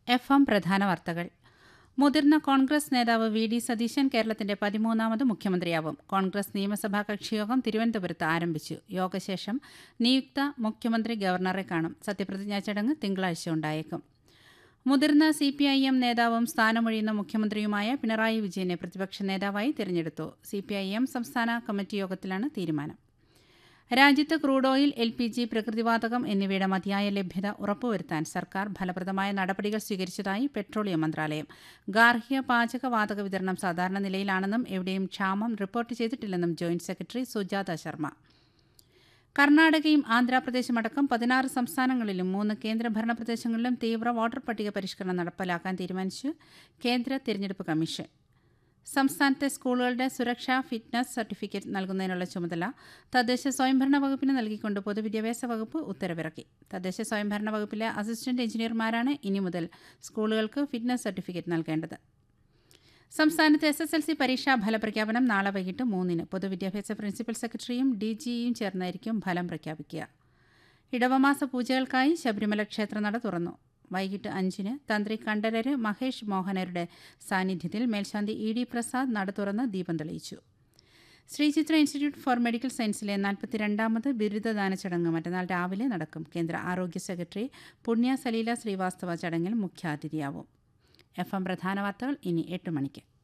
F M പ്രധാന വാർത്തകൾ മുതിർന്ന കോൺഗ്രസ് നേതാവ് വി ഡി സതീശൻ കേരളത്തിന്റെ പതിമൂന്നാമത് മുഖ്യമന്ത്രിയാവും കോൺഗ്രസ് നിയമസഭാ കക്ഷിയോഗം തിരുവനന്തപുരത്ത് ആരംഭിച്ചു യോഗശേഷം നിയുക്ത മുഖ്യമന്ത്രി ഗവർണറെ കാണും സത്യപ്രതിജ്ഞാ ചടങ്ങ് തിങ്കളാഴ്ച ഉണ്ടായേക്കും മുതിർന്ന സി പി ഐ എം നേതാവും സ്ഥാനമൊഴിയുന്ന മുഖ്യമന്ത്രിയുമായ പിണറായി വിജയനെ പ്രതിപക്ഷ നേതാവായി തിരഞ്ഞെടുത്തു സി പി ഐ എം സംസ്ഥാന കമ്മിറ്റി യോഗത്തിലാണ് തീരുമാനം രാജ്യത്ത് crude oil L P G പ്രകൃതിവാതകം എന്നിവയുടെ മതിയായ ലഭ്യത ഉറപ്പുവരുത്താൻ സർക്കാർ ഫലപ്രദമായ നടപടികൾ സ്വീകരിച്ചതായി പെട്രോളിയം മന്ത്രാലയം ഗാർഹിക പാചകവാതക വിതരണം സാധാരണ നിലയിലാണെന്നും എവിടെയും ക്ഷാമം റിപ്പോർട്ട് ചെയ്തിട്ടില്ലെന്നും ജോയിന്റ് സെക്രട്ടറി സുജാത ശർമ്മ കർണാടകയും ആന്ധ്രാപ്രദേശും അടക്കം പതിനാറ് സംസ്ഥാനങ്ങളിലും മൂന്ന് കേന്ദ്രഭരണ പ്രദേശങ്ങളിലും തീവ്ര വോട്ടർ പട്ടിക പരിഷ്കരണം നടപ്പിലാക്കാൻ തീരുമാനിച്ചു കേന്ദ്ര തിരഞ്ഞെടുപ്പ് കമ്മീഷൻ സംസ്ഥാനത്തെ സ്കൂളുകളുടെ സുരക്ഷാ ഫിറ്റ്നസ് സർട്ടിഫിക്കറ്റ് നൽകുന്നതിനുള്ള ചുമതല തദ്ദേശ സ്വയംഭരണ വകുപ്പിന് നൽകിക്കൊണ്ട് പൊതുവിദ്യാഭ്യാസ വകുപ്പ് ഉത്തരവിറക്കി തദ്ദേശ സ്വയംഭരണ വകുപ്പിലെ അസിസ്റ്റന്റ് എഞ്ചിനീയർമാരാണ് ഇനി മുതൽ സ്കൂളുകൾക്ക് ഫിറ്റ്നസ് സർട്ടിഫിക്കറ്റ് നൽകേണ്ടത് സംസ്ഥാനത്ത് എസ് എസ് എൽ സി പരീക്ഷാ ഫലപ്രഖ്യാപനം നാളെ വൈകിട്ട് മൂന്നിന് പൊതുവിദ്യാഭ്യാസ പ്രിൻസിപ്പൽ സെക്രട്ടറിയും ഡി ജിയും ചേർന്നായിരിക്കും ഫലം പ്രഖ്യാപിക്കുക ഇടവമാസ പൂജകൾക്കായി ശബരിമല ക്ഷേത്രനട തുറന്നു വൈകിട്ട് അഞ്ചിന് തന്ത്രി കണ്ഠരര് മഹേഷ് മോഹനരുടെ സാന്നിധ്യത്തിൽ മേൽശാന്തി ഇ ഡി പ്രസാദ് നട തുറന്ന് ദീപം തെളിയിച്ചു ശ്രീചിത്ര ഇൻസ്റ്റിറ്റ്യൂട്ട് ഫോർ മെഡിക്കൽ സയൻസിലെ നാൽപ്പത്തിരണ്ടാമത് ബിരുദദാന ചടങ്ങ് മറ്റന്നാൾ രാവിലെ നടക്കും കേന്ദ്ര ആരോഗ്യ സെക്രട്ടറി പുണ്യ സലീല ശ്രീവാസ്തവ ചടങ്ങിൽ മുഖ്യാതിഥിയാവും എഫ് എം പ്രധാന വാർത്തകൾ ഇനി എട്ട് മണിക്ക്